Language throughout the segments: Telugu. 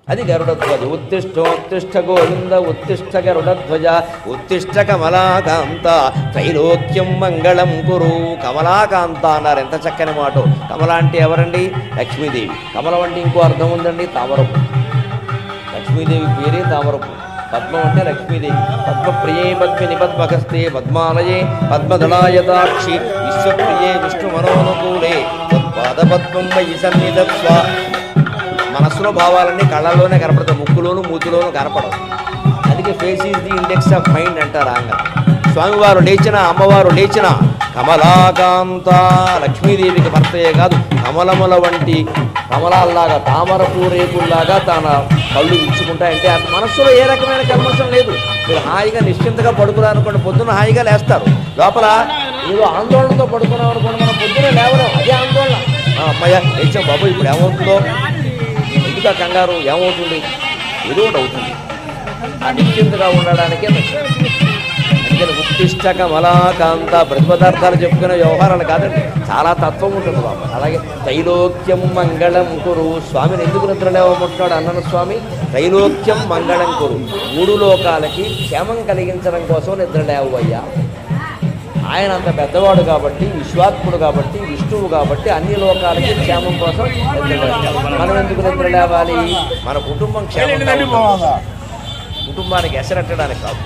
అది గరుడధ్వజ ఉత్తిష్టోత్తిష్ట గోవింద ఉత్తిష్ట గరుడధ్వజ ఉత్తిష్ట కమలాకాంత త్రైలోక్యం మంగళం కురు కమలాకాంత అన్నారు ఎంత చక్కని మాట కమల అంటే ఎవరండి లక్ష్మీదేవి కమలం అంటే ఇంకో అర్థం ఉందండి తామరపు లక్ష్మీదేవి పేరే తామరపు పద్మం అంటే లక్ష్మీదేవి పద్మప్రియే పద్మిని పద్మహస్తే పద్మాలయే పద్మదళాయతాక్షి విశ్వప్రియే విష్ణు మనోనుకూలే పాదపద్మం వయి సన్నిధత్వ మనసులో భావాలన్నీ కళ్ళల్లోనే కనపడతాయి ముక్కులోను మూతిలోను కనపడవు అందుకే face is the index of mind అంటారు ఆంగ స్వామివారు లేచిన అమ్మవారు లేచిన కమలాకాంత లక్ష్మీదేవికి భర్తయే కాదు కమలముల వంటి కమలాల్లాగా తామరపు రేకుల్లాగా తన కళ్ళు ఇచ్చుకుంటాయంటే ఆ మనస్సులో ఏ రకమైన కల్మషం లేదు మీరు హాయిగా నిశ్చింతగా పడుకున్నారు అనుకోండి పొద్దున్న హాయిగా లేస్తారు లోపల ఏదో ఆందోళనతో పడుకున్నాం అనుకోండి మనం పొద్దున్న లేవలేం అదే ఆందోళన ఆ, అమ్మయ్య లేచాం బాబు ఇప్పుడు ఏమవుతుందో ఎందుక కంగారు ఏమవుతుంది ఏదో ఒకటి అవుతుంది ఆ నిశ్చింతగా ఉండడానికే అందుకని ఉత్తిష్ట కమలాకాంత ప్రతిపదార్థాలు చెప్పుకునే వ్యవహారాలు కాదండి చాలా తత్వం ఉంటుంది బాబు అలాగే తైలోక్యం మంగళం కురు స్వామిని ఎందుకు నిద్రలేవమంటున్నాడు అన్నన స్వామి తైలోక్యం మంగళం కురు మూడు లోకాలకి క్షేమం కలిగించడం కోసం నిద్రలేవయ్యా ఆయన అంత పెద్దవాడు కాబట్టి విశ్వాత్ముడు కాబట్టి విష్ణువు కాబట్టి అన్ని లోకాలకి క్షేమం కోసం నిద్రలేవాలి మనం ఎందుకు నిద్ర లేవాలి మన కుటుంబం క్షేమంగా ఉండాలి. కుటుంబానికి ఎసరెట్టడానికి కాదు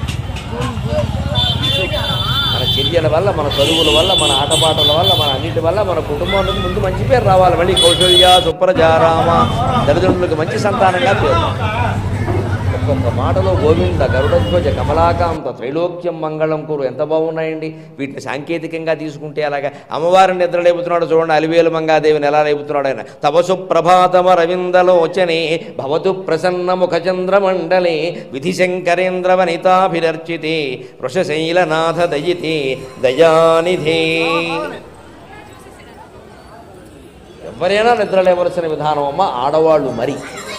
మన చర్యల వల్ల మన చదువుల వల్ల మన ఆటపాటల వల్ల మన అన్నిటి వల్ల మన కుటుంబానికి ముందు మంచి పేరు రావాలి మళ్ళీ కౌశల్య సుప్రజారామ తల్లిదండ్రులకు మంచి సంతానంగా పేరు ఒక్కొక్క మాటలో గోవింద గరుడధ్వజ కమలాకాంత త్రైలోక్యం మంగళం కూరు ఎంత బాగున్నాయండి వీటిని సాంకేతికంగా తీసుకుంటే అలాగా అమ్మవారిని నిద్ర లేపుతున్నాడు చూడండి అలివేలు మంగాదేవిని ఎలా లేపుతున్నాడు ఆయన తపసు ప్రభాతమ రవిందలోచనే భవతు ప్రసన్న ముఖచంద్ర మండలే విధిశంకరేంద్ర వనితాభిరర్చితే వృషశైలనాథ దయితే దయానిధే ఎవరైనా నిద్ర లేవలసిన విధానం అమ్మ ఆడవాళ్ళు మరి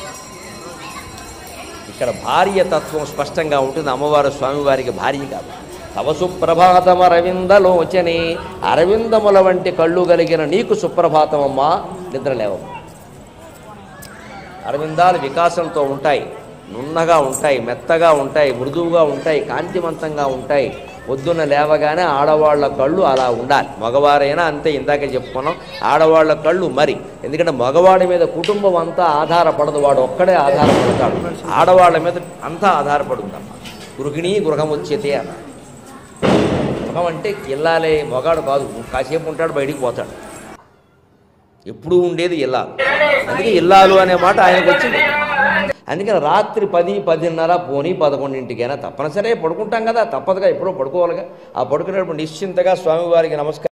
ఇక్కడ భార్య తత్వం స్పష్టంగా ఉంటుంది అమ్మవారు స్వామివారికి భార్య కాదు తవ సుప్రభాతమ అరవిందలోచనే అరవిందముల వంటి కళ్ళు కలిగిన నీకు సుప్రభాతమమ్మా నిద్రలేవమ్మ అరవిందాలు వికాసంతో ఉంటాయి నున్నగా ఉంటాయి మెత్తగా ఉంటాయి మృదువుగా ఉంటాయి కాంతివంతంగా ఉంటాయి పొద్దున్న లేవగానే ఆడవాళ్ళ కళ్ళు అలా ఉండాలి మగవారైనా అంతే ఇందాకే చెప్పుకున్నాం ఆడవాళ్ళ కళ్ళు మరి ఎందుకంటే మగవాడి మీద కుటుంబం అంతా ఆధారపడదు వాడు ఒక్కడే ఆధారపడతాడు ఆడవాళ్ళ మీద అంతా ఆధారపడుందమ్మ గృహిణి గృహం వచ్చేతే అన్న గృహం అంటే ఇల్లాలే మగాడు కాదు కాసేపు ఉంటాడు బయటికి పోతాడు ఎప్పుడూ ఉండేది ఇల్లాలు అందుకే ఇల్లాలు అనే మాట ఆయనకు వచ్చింది అందుకని రాత్రి పది పదిన్నర పోనీ పదకొండింటికైనా తప్పనిసరి పడుకుంటాం కదా తప్పదుగా ఎప్పుడో పడుకోవాలిగా ఆ పడుకునేటప్పుడు నిశ్చింతగా స్వామివారికి నమస్కారం